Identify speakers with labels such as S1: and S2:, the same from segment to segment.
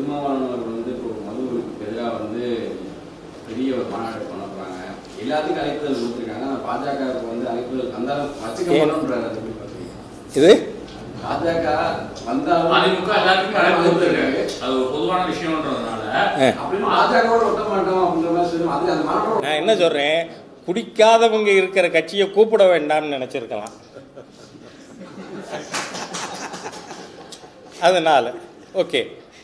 S1: திருமாவளவன் அவர்கள் வந்து இப்போ மது ஒழிப்புக்கு எதிராக வந்து பெரிய ஒரு மாநாடு பண்ண போறாங்க எல்லாத்துக்கும் அழைப்புதல் கொடுத்துருக்காங்க ஆனால் பாஜகவுக்கு வந்து அழைப்புதல் வந்தாலும் வச்சுக்க
S2: ஏன்?
S1: மாட்டோம்ன்றாரு அதை எப்படி பார்க்குறீங்க
S2: இது
S1: பாஜக வந்தாலும்
S3: அதிமுக எல்லாருக்குமே அழைப்பு கொடுத்துருக்கு அது ஒரு பொதுவான விஷயம்ன்றதுனால
S1: அப்படின்னு பாஜகவோட ஒட்ட மாட்டோம் அப்படின்ற மாதிரி சொல்லி அது அந்த மாநாட்டோட
S2: நான் என்ன சொல்கிறேன் குடிக்காதவங்க இருக்கிற கட்சியை கூப்பிட வேண்டாம்னு நினச்சிருக்கலாம் அதனால் ஓகே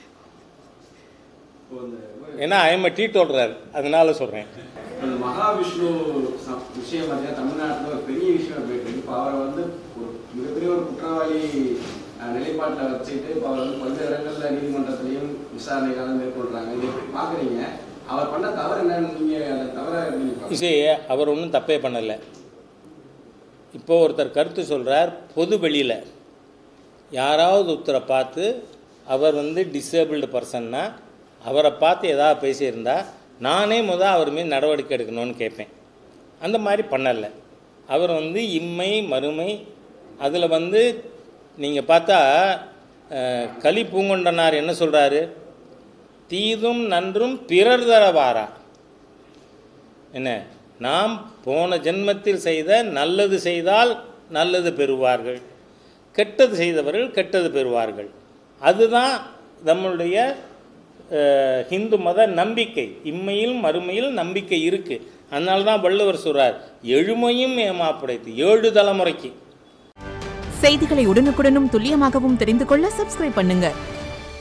S1: இப்போ இந்த
S2: ஏன்னா ஐஎம் டீ டோல்றார் அதனால சொல்கிறேன்
S1: இந்த மகாவிஷ்ணு ச- விஷயம் பார்த்தீங்கன்னா தமிழ்நாட்டில் ஒரு பெரிய விஷயம் போயிட்டு இருக்கு இப்போ அவரை வந்து ஒரு மிகப்பெரிய ஒரு குற்றவாளி அஹ், நிலைப்பாட்டில் வச்சுட்டு இப்போ அவர் வந்து பல்வேறு இடங்களில் நீதிமன்றத்திலையும் விசாரணைகளாக மேற்கொள்றாங்க இதை எப்படி பார்க்குறீங்க அவர் பண்ண தவறு என்னன்னு நீங்கள் அந்த தவறை எப்படி பார்க்குறீங்க?
S2: இசை அவர் ஒன்றும் தப்பே பண்ணலை இப்போ ஒருத்தர் கருத்து சொல்கிறார் பொது வெளியில் யாராவது ஒருத்தரை பார்த்து அவர் வந்து டிசேபிள்டு பர்சன்னா அவரை பார்த்து ஏதாவது பேசியிருந்தா நானே முத அவர் மீது நடவடிக்கை எடுக்கணும்னு கேட்பேன் அந்த மாதிரி பண்ணலை அவர் வந்து இம்மை மறுமை அதில் வந்து நீங்கள் பார்த்தா அஹ், கலி பூங்கொண்டனார் என்ன சொல்கிறாரு தீதும் நன்றும் பிறர் தரவாரா என்ன நாம் போன ஜென்மத்தில் செய்த நல்லது செய்தால் நல்லது பெறுவார்கள் கெட்டது செய்தவர்கள் கெட்டது பெறுவார்கள் அதுதான் நம்மளுடைய அஹ், இந்து மத நம்பிக்கை இம்மையில் மறுமையில் நம்பிக்கை இருக்குது அதனால தான் வள்ளுவர் சொல்றார் எழுமையும் ஏமாப்படைத்து ஏழு தலைமுறைக்கு
S4: செய்திகளை உடனுக்குடனும் துல்லியமாகவும் தெரிந்து கொள்ள சப்ஸ்கிரைப் பண்ணுங்க